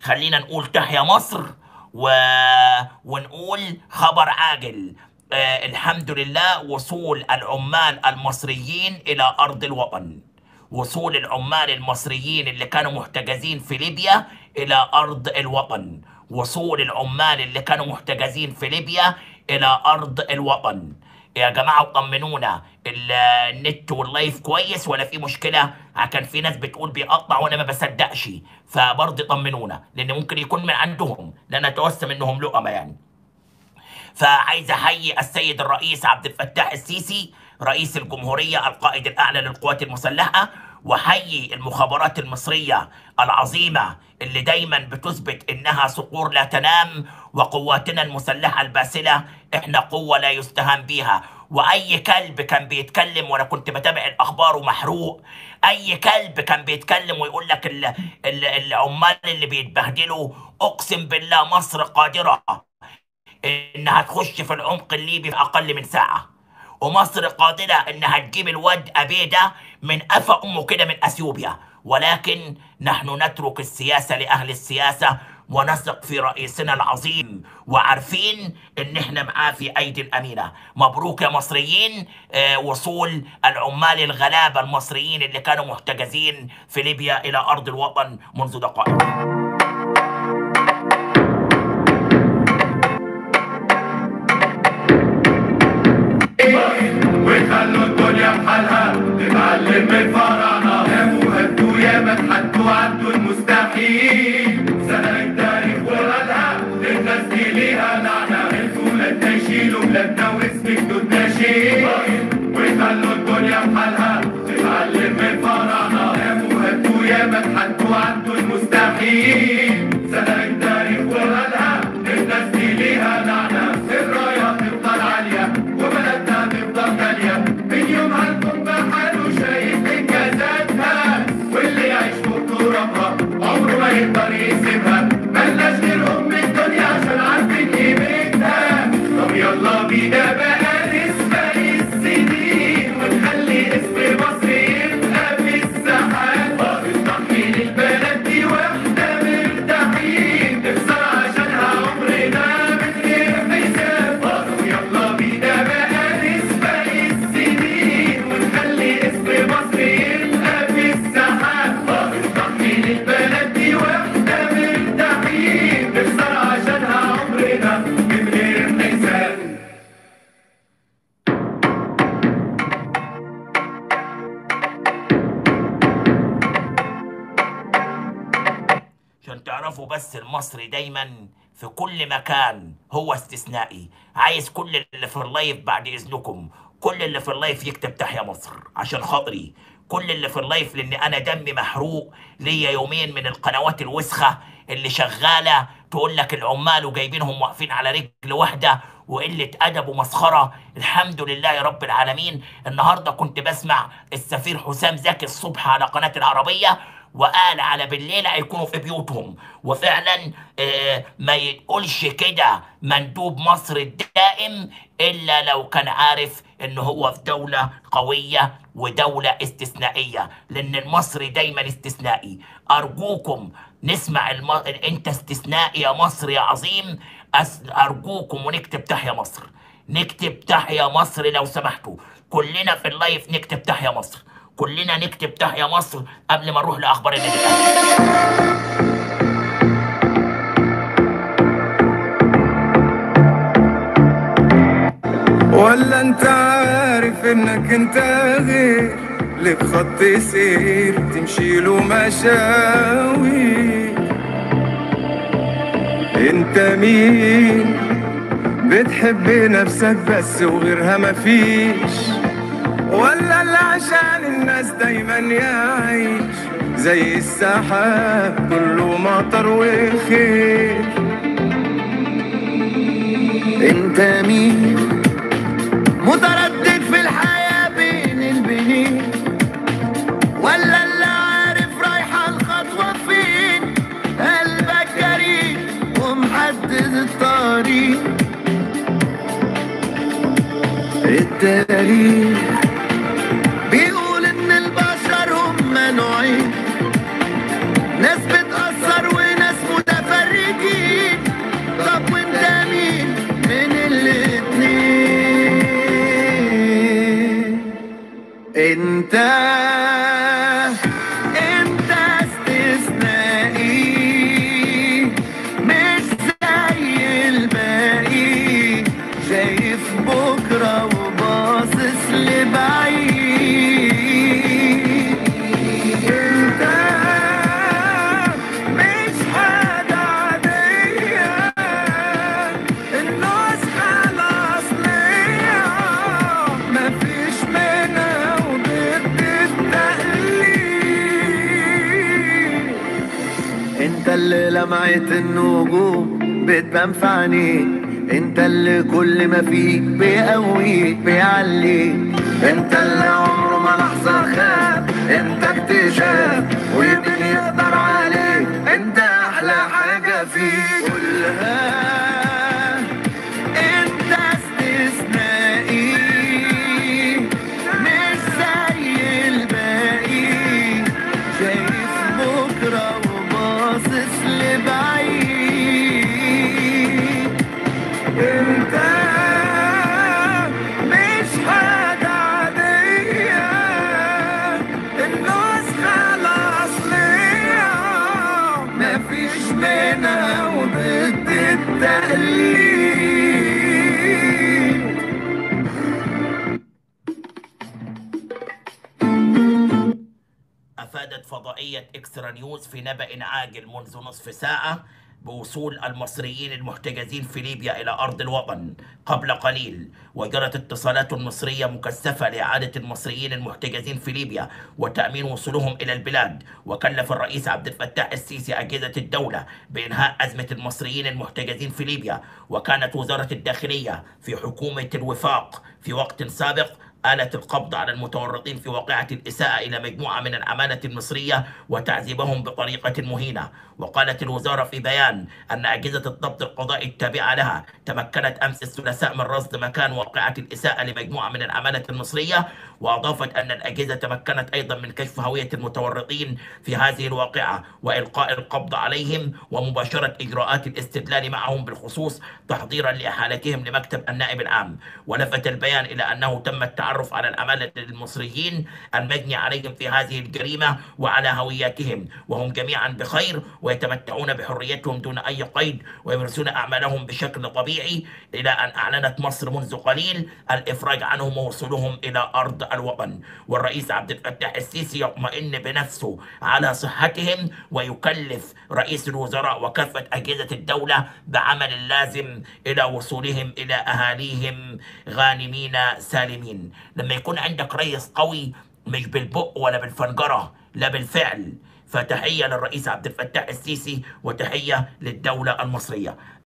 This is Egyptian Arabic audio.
خلينا نقول تحيا مصر و... ونقول خبر عاجل آه الحمد لله وصول العمال المصريين إلى أرض الوطن وصول العمال المصريين اللي كانوا محتجزين في ليبيا إلى أرض الوطن وصول العمال اللي كانوا محتجزين في ليبيا إلى أرض الوطن يا جماعة طمنونا ال- النت واللايف كويس ولا في مشكلة كان في ناس بتقول بيقطع وانا ما بصدقش فبرضه طمنونا لان ممكن يكون من عندهم لان اتوسم انهم لقمة يعني فعايز احيي السيد الرئيس عبد الفتاح السيسي رئيس الجمهورية القائد الأعلى للقوات المسلحة وحيي المخابرات المصرية العظيمة اللي دايما بتثبت إنها صقور لا تنام وقواتنا المسلحة الباسلة إحنا قوة لا يستهان بيها وأي كلب كان بيتكلم وأنا كنت بتابع الأخبار ومحروق أي كلب كان بيتكلم ويقول لك ال- ال- العمال اللي بيتبهدلوا أقسم بالله مصر قادرة انها تخش في العمق الليبي في اقل من ساعه ومصر قادره انها تجيب الواد ابيده من قفا امه كده من اثيوبيا ولكن نحن نترك السياسه لاهل السياسه ونثق في رئيسنا العظيم وعارفين ان احنا معاه في ايدي الامينه مبروك يا مصريين آه، وصول العمال الغلابه المصريين اللي كانوا محتجزين في ليبيا الى ارض الوطن منذ دقائق وخلوا الدنيا بحالها تتعلم من الفراعنة قاموا هدوا ياما اتحدوا عدوا المستحيل سنة التاريخ ورادها الناس دي ليها لعنة الفولاد يشيلوا بلادنا واسم جدودنا شيل وخلوا الدنيا بحالها تتعلم من الفراعنة قاموا هدوا ياما اتحدوا عدوا المستحيل سنة التاريخ ورادها الناس دي ليها لعنة الراية تفضل عالية وبلدنا تفضل غالية من يومها الكون بحاله شايف إنجازاتها واللي يعيش فوق ترابها عمره ما يقدر يسيبها ملناش غير أم الدنيا عشان عارفين قيمتها طب يلا بينا بقى نسبق السنين ونخلي اسم مصر يبقى في الساحات نستحمل البلد دي واحنا مرتاحين نخسر عشانها عمرنا من غير حساب طب يلا بينا بقى نسبق السنين ونخلي اسم مصر يبقى في الساحات نستحمل البلد دي واحنا مرتاحين نخسر عشانها عمرنا من غير حساب عشان تعرفوا بس المصري دايما في كل مكان هو استثنائي عايز كل اللي في اللايف بعد اذنكم كل اللي في اللايف يكتب تحيا مصر عشان خاطري كل اللي في اللايف لان انا دمي محروق ليا يومين من القنوات الوسخه اللي شغاله تقول لك العمال وجايبينهم واقفين على رجل واحده وقله ادب ومسخره الحمد لله يا رب العالمين النهارده كنت بسمع السفير حسام زكي الصبح على قناه العربيه وقال على بالليل هيكونوا في بيوتهم وفعلا آه، ما يقولش كده مندوب مصر الدائم الا لو كان عارف ان هو في دولة قوية ودولة استثنائية لان المصري دايما استثنائي ارجوكم نسمع الم... انت استثنائي يا مصر يا عظيم أس... ارجوكم ونكتب تحيا مصر نكتب تحيا مصر لو سمحتوا كلنا في اللايف نكتب تحيا مصر كلنا نكتب تحيا مصر قبل ما نروح لاخبار النادي الاهلي ولا انت عارف انك انت غير لك خط سير تمشي له مشاوي انت مين بتحب نفسك بس وغيرها مفيش ولا اللي عشان الناس دايما يعيش زي السحاب كله مطر وخير انت مين متردد في الحياة بين البنين ولا اللي عارف رايحة الخطوة فين قلبك جريء ومحدد الطريق التاريخ بيقول ان البشر هم نوعين ناس بتأثر وناس مدافعين لمعة النجوم بتبان في عينيك انت اللي كل ما فيك بيقويك بيعليك انت اللي عمره ما لحظة خاب انت اكتشاف ومين يقدر عليك انت احلى حاجة فيك قولها انت استثنائي مش زي الباقي شايف بكرة وباصص لبعيد انت مش حاجة عادية النسخة الأصلية مفيش منها وضد التقليد أفادت فضائية إكسترا نيوز في نبأ عاجل منذ نصف ساعة بوصول المصريين المحتجزين في ليبيا إلى أرض الوطن قبل قليل وجرت اتصالات مصرية مكثفة لإعادة المصريين المحتجزين في ليبيا وتأمين وصولهم إلى البلاد وكلف الرئيس عبد الفتاح السيسي أجهزة الدولة بإنهاء أزمة المصريين المحتجزين في ليبيا وكانت وزارة الداخلية في حكومة الوفاق في وقت سابق آلت القبض على المتورطين في واقعة الإساءة إلى مجموعة من العمالة المصرية وتعذيبهم بطريقة مهينة وقالت الوزارة في بيان أن أجهزة الضبط القضائي التابعة لها تمكنت أمس الثلاثاء من رصد مكان واقعة الإساءة لمجموعة من العمالة المصرية وأضافت أن الأجهزة تمكنت أيضا من كشف هوية المتورطين في هذه الواقعة وإلقاء القبض عليهم ومباشرة إجراءات الاستدلال معهم بالخصوص تحضيرا لإحالتهم لمكتب النائب العام ولفت البيان إلى أنه تم التعرف على العمالة المصريين المجني عليهم في هذه الجريمة وعلى هوياتهم وهم جميعا بخير ويتمتعون بحريتهم دون أي قيد ويمارسون أعمالهم بشكل طبيعي إلى أن أعلنت مصر منذ قليل الإفراج عنهم ووصولهم إلى أرض الوطن والرئيس عبد الفتاح السيسي يطمئن بنفسه على صحتهم ويكلف رئيس الوزراء وكافة أجهزة الدولة بعمل اللازم إلى وصولهم إلى أهاليهم غانمين سالمين لما يكون عندك رئيس قوي مش بالبق ولا بالفنجرة لا بالفعل فتحية للرئيس عبد الفتاح السيسي وتحية للدولة المصرية